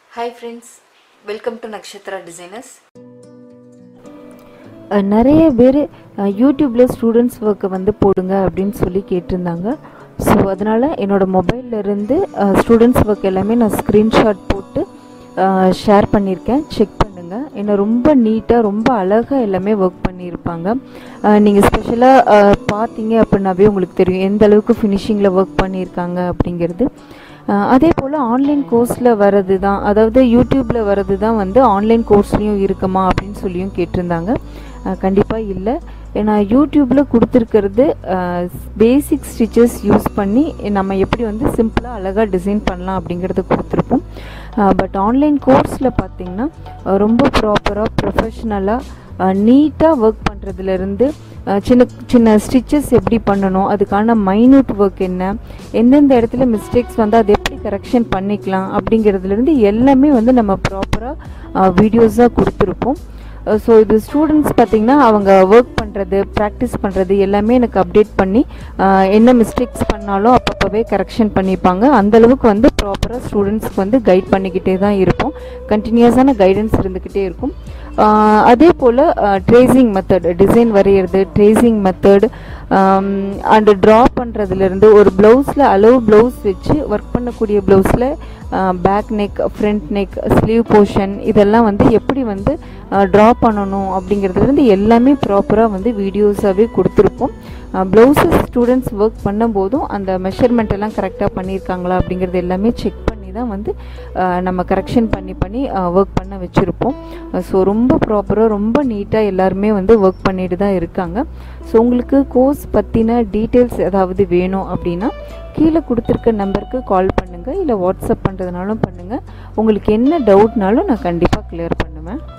hi friends welcome to Nakshatra designers ah நிறைய பேர் யூடியூப்பில் ஸ்டூடெண்ட்ஸ் ஒர்க்கை வந்து போடுங்க அப்படின்னு சொல்லி கேட்டிருந்தாங்க ஸோ அதனால் என்னோடய மொபைல்ல இருந்து ஸ்டூடெண்ட்ஸ் ஒர்க் எல்லாமே நான் ஸ்க்ரீன்ஷாட் போட்டு ஷேர் பண்ணியிருக்கேன் செக் பண்ணுங்கள் என்னை ரொம்ப நீட்டாக ரொம்ப அழகாக எல்லாமே ஒர்க் பண்ணியிருப்பாங்க நீங்கள் ஸ்பெஷலாக பார்த்தீங்க அப்படின்னாவே உங்களுக்கு தெரியும் எந்த அளவுக்கு ஃபினிஷிங்கில் ஒர்க் பண்ணியிருக்காங்க அப்படிங்கிறது அஹ் அதே போல் ஆன்லைன் கோர்ஸில் வர்றது தான் அதாவது யூடியூப்பில் வர்றது தான் வந்து ஆன்லைன் கோர்ஸ்லேயும் இருக்குமா அப்படின்னு சொல்லியும் கேட்டிருந்தாங்க கண்டிப்பாக இல்லை ஏன்னா யூடியூப்பில் கொடுத்துருக்கிறது பேசிக் ஸ்டிச்சஸ் யூஸ் பண்ணி நம்ம எப்படி வந்து சிம்பிளாக அழகாக டிசைன் பண்ணலாம் அப்படிங்கிறத கொடுத்துருப்போம் பட் ஆன்லைன் கோர்ஸில் பார்த்திங்கன்னா அஹ் ரொம்ப ப்ராப்பராக ப்ரொஃபஷ்னலாக நீட்டாக ஒர்க் பண்ணுறதுலேருந்து சின்ன சின்ன ஸ்டிச்சஸ் எப்படி பண்ணணும் அதுக்கான மைன்யூட் ஒர்க் என்ன எந்தெந்த இடத்துல மிஸ்டேக்ஸ் வந்து அதை எப்படி கரெக்ஷன் பண்ணிக்கலாம் அப்படிங்கிறதுலேருந்து எல்லாமே வந்து நம்ம ப்ராப்பராக வீடியோஸாக கொடுத்துருப்போம் ஸோ இது ஸ்டூடெண்ட்ஸ் பார்த்திங்கன்னா அவங்க ஒர்க் பண்ணுறது ப்ராக்டிஸ் பண்ணுறது எல்லாமே எனக்கு அப்டேட் பண்ணி அஹ், என்ன மிஸ்டேக்ஸ் பண்ணாலும் அப்பப்போவே கரெக்ஷன் பண்ணிப்பாங்க அந்தளவுக்கு வந்து ப்ராப்பராக ஸ்டூடெண்ட்ஸ்க்கு வந்து கைட் பண்ணிக்கிட்டே தான் இருப்போம் கண்டினியூஸான கைடன்ஸ் இருந்துக்கிட்டே இருக்கும் அஹ், அதே போல் ட்ரேசிங் மெத்தட் டிசைன் வரைகிறது ட்ரேசிங் மெத்தட் அண்டு ட்ரா பண்ணுறதுலேருந்து ஒரு ப்ளவுஸில் அளவு ப்ளவுஸ் வச்சு ஒர்க் பண்ணக்கூடிய ப்ளவுஸில் back neck front neck sleeve portion இதெல்லாம் வந்து எப்படி வந்து ட்ரா பண்ணணும் அப்படிங்கிறதுலேருந்து எல்லாமே ப்ராப்பராக வந்து வீடியோஸாகவே கொடுத்துருப்போம் ப்ளவுஸஸ் ஸ்டூடெண்ட்ஸ் ஒர்க் பண்ணும்போதும் அந்த மெஷர்மெண்ட் எல்லாம் கரெக்டாக பண்ணியிருக்காங்களா அப்படிங்கிறது எல்லாமே செக் பண்ணி தான் வந்து அஹ், நம்ம கரெக்ஷன் பண்ணி பண்ணி ஒர்க் பண்ண வச்சுருப்போம் ஸோ ரொம்ப ப்ராப்பராக ரொம்ப நீட்டாக எல்லாருமே வந்து ஒர்க் பண்ணிட்டு தான் இருக்காங்க ஸோ உங்களுக்கு கோர்ஸ் பற்றின டீட்டெயில்ஸ் ஏதாவது வேணும் அப்படின்னா கீழே கொடுத்துருக்க நம்பருக்கு கால் பண்ணுங்கள் இல்லை வாட்ஸ்அப் பண்ணுறதுனாலும் பண்ணுங்கள் உங்களுக்கு என்ன டவுட்னாலும் நான் கண்டிப்பாக கிளியர் பண்ணுவேன்